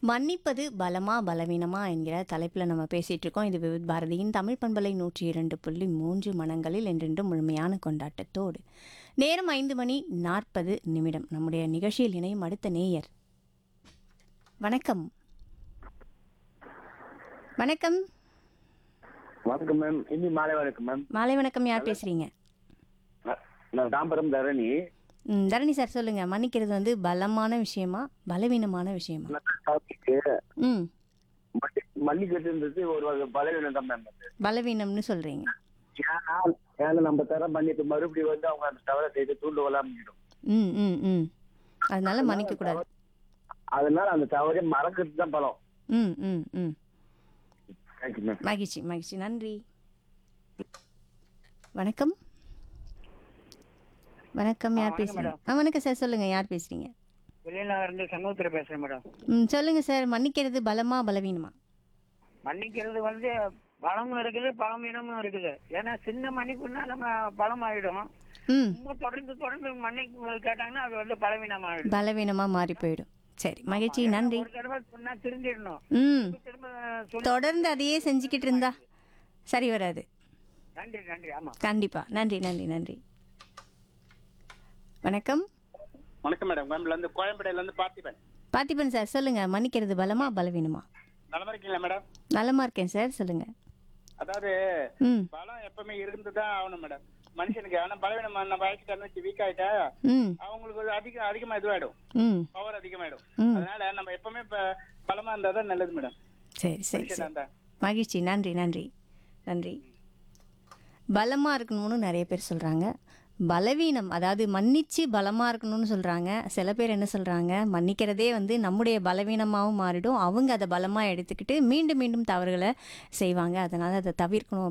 மன்னிப்பது பலமா பலவீனமா என்கிற தலைப்பில் நம்ம பேசிட்டு இருக்கோம் இது விவித் பாரதியின் தமிழ் பண்பலை நூற்றி இரண்டு புள்ளி மூன்று மனங்களில் என்றென்றும் முழுமையான கொண்டாட்டத்தோடு நேரம் ஐந்து மணி நாற்பது நிமிடம் நம்முடைய நிகழ்ச்சியில் இணையும் அடுத்த நேயர் வணக்கம் வணக்கம் வணக்கம் மேம் இனி மாலை வணக்கம் மேம் மாலை வணக்கம் யார் பேசுறீங்க நான் நான் தாம்பரம் தரணி ம், தரணி சார் சொல்லுங்க மன்னிக்கிறது வந்து பலமான விஷயமா பலவீனமான விஷயமா டாபிக்கு ம் மல்லிகட்டுன்றது ஒரு வகை பலவீனம் தான் மேம் அது பலவீனம்னு சொல்றீங்க ஏன்னா ஏன்னா நம்ம தர பண்ணிட்டு மறுபடியும் வந்து அவங்க அந்த தவறை செய்து தூண்டு வளாமிடும் ம் ம் ம் அதனால மன்னிக்க கூடாது அதனால அந்த தவறை மறக்கிறது தான் பலம் ம் ம் ம் தேங்க்யூ மேம் மகிழ்ச்சி மகிழ்ச்சி நன்றி வணக்கம் வணக்கம் யார் பேசுறீங்க ஆ வணக்கம் சார் சொல்லுங்க யார் பேசுறீங்க வெளிநகர் இருந்து சண்முகத்துல பேசுறேன் மேடம் ம் சொல்லுங்க சார் மன்னிக்கிறது பலமா பலவீனமா மன்னிக்கிறது வந்து பலமும் இருக்குது பலவீனமும் இருக்குது ஏன்னா சின்ன மன்னிப்புனா நம்ம பலம் ஆயிடும் ம் ரொம்ப தொடர்ந்து தொடர்ந்து மன்னிப்பு கேட்டாங்கன்னா அது வந்து பலவீனம் ஆயிடும் பலவீனமா மாறி போயிடும் சரி மகிழ்ச்சி நன்றி ஒரு தடவை சொன்னா திருந்திடணும் ம் திரும்ப சொல்லி தொடர்ந்து அதையே செஞ்சுக்கிட்டு இருந்தா சரி வராது நன்றி நன்றி ஆமா கண்டிப்பா நன்றி நன்றி நன்றி வணக்கம் வணக்கம் மேடம் கோயம்புல இருந்து கோயம்பேடுல இருந்து பார்த்திபன் பார்த்திபன் சார் சொல்லுங்க மன்னிக்கிறது பலமா பலவீனமா நலமா இருக்கீங்களா மேடம் நலமா இருக்கேன் சார் சொல்லுங்க அதாவது ம் பலம் எப்பவுமே இருந்துதான் ஆகணும் மேடம் மனுஷனுக்கு ஆனா பலவீனம் நம்ம ஆயிடுச்சு வச்சு வீக் ஆயிட்டா ம் அவங்களுக்கு ஒரு அதிகம் அதிகமா இதுவாயிடும் ம் பவர் அதிகமாயிடும் ம். அதனால நம்ம எப்பவுமே ப- பலமா இருந்தா தான் நல்லது மேடம் சரி சரி மனுஷனா சரி இருந்தா மகிழ்ச்சி நன்றி நன்றி நன்றி பலமாக இருக்கணும்னு நிறைய பேர் சொல்கிறாங்க பலவீனம் அதாவது மன்னிச்சு பலமாக இருக்கணும்னு சொல்கிறாங்க சில பேர் என்ன சொல்கிறாங்க மன்னிக்கிறதே வந்து நம்முடைய பலவீனமாகவும் மாறிடும் அவங்க அதை பலமாக எடுத்துக்கிட்டு மீண்டும் மீண்டும் தவறுகளை செய்வாங்க அதனால் அதை தவிர்க்கணும்